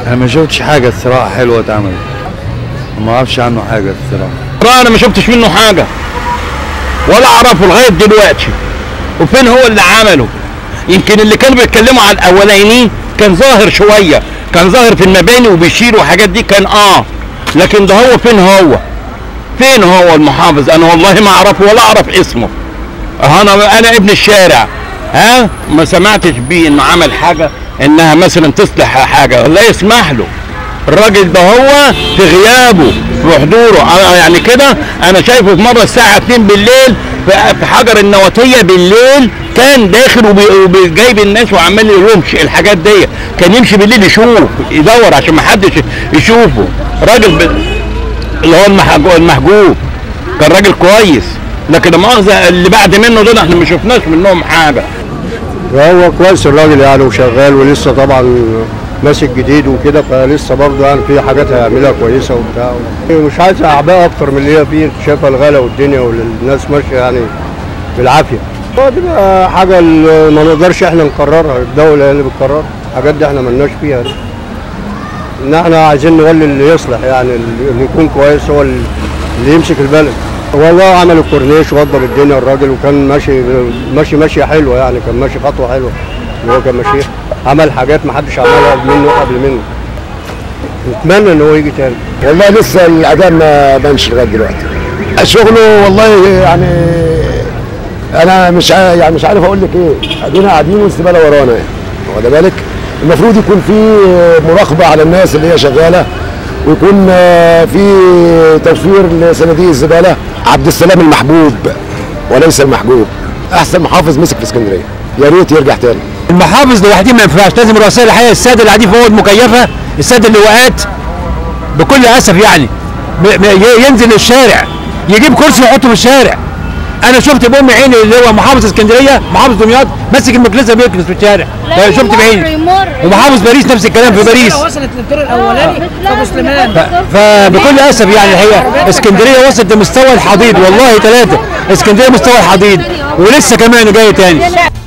انا ما شفتش حاجه الصراحه حلوه اتعملت ما اعرفش عنه حاجه الصراحه ترى انا ما شفتش منه حاجه ولا اعرفه لغايه دلوقتي وفين هو اللي عمله يمكن اللي كانوا بيتكلموا على الاولاني كان ظاهر شويه كان ظاهر في المباني وبيشيل وحاجات دي كان اه لكن ده هو فين هو فين هو المحافظ انا والله ما اعرفه ولا اعرف اسمه انا انا ابن الشارع ها ما سمعتش بيه انه عمل حاجه انها مثلا تصلح حاجه الله يسمح له الراجل ده هو في غيابه في حضوره أنا يعني كده انا شايفه في مره الساعه 2 بالليل في في حجر النواتيه بالليل كان داخل وبي- وجايب الناس وعمال يقول لهم ش- الحاجات دي كان يمشي بالليل يشوف يدور عشان ما حدش يشوفه راجل ب... اللي هو المحجوب, المحجوب كان راجل كويس لكن المؤاخذه اللي بعد منه دول احنا ما شفناش منهم حاجه هو كويس الراجل يعني وشغال ولسه طبعا ماسك جديد وكده فلسه برضه يعني في حاجات هيعملها كويسه وبتاع مش عايز اعباء اكتر من اللي هي فيه انت شايفه الغلا والدنيا والناس ماشيه يعني بالعافيه هو دي بقى حاجه اللي ما نقدرش احنا نقررها الدوله هي اللي بتقررها الحاجات دي احنا ملناش فيها ان احنا عايزين نولي اللي يصلح يعني اللي يكون كويس هو اللي يمسك البلد والله عمل الكورنيش وضب الدنيا الراجل وكان ماشي ماشي ماشيه حلوه يعني كان ماشي خطوه حلوه اللي هو كان ماشيها عمل حاجات ما حدش عملها قبل منه قبل منه نتمنى ان هو يجي تاني والله لسه الاداء ما بانش لغايه دلوقتي شغله والله يعني انا مش عا- يعني مش عارف اقول لك ايه ادينا قاعدين والزباله ورانا يعني واخد بالك المفروض يكون في مراقبه على الناس اللي هي شغاله ويكون آه، في توفير لصناديق الزباله عبد السلام المحبوب وليس المحجوب احسن محافظ مسك في اسكندريه يا ريت يرجع تاني المحافظ لوحدهم ما ينفعش لازم رؤساء الحقيقه الساده اللي قاعدين في اوض مكيفه الساده اللواءات بكل اسف يعني ب- ب- ي- ينزل الشارع يجيب كرسي ويحطه في الشارع انا شفت بام عيني اللي هو محافظ اسكندريه محافظ دمياط ماسك المكنسه بيكنس في الشارع لا، شفت يمر- بعيني يمر. ومحافظ باريس نفس الكلام في باريس وصلت للدور الاولاني في ابو سليمان فبكل اسف يعني الحقيقه اسكندريه وصلت لمستوى الحضيض والله ثلاثه اسكندريه مستوى الحضيض ولسه كمان جاي تاني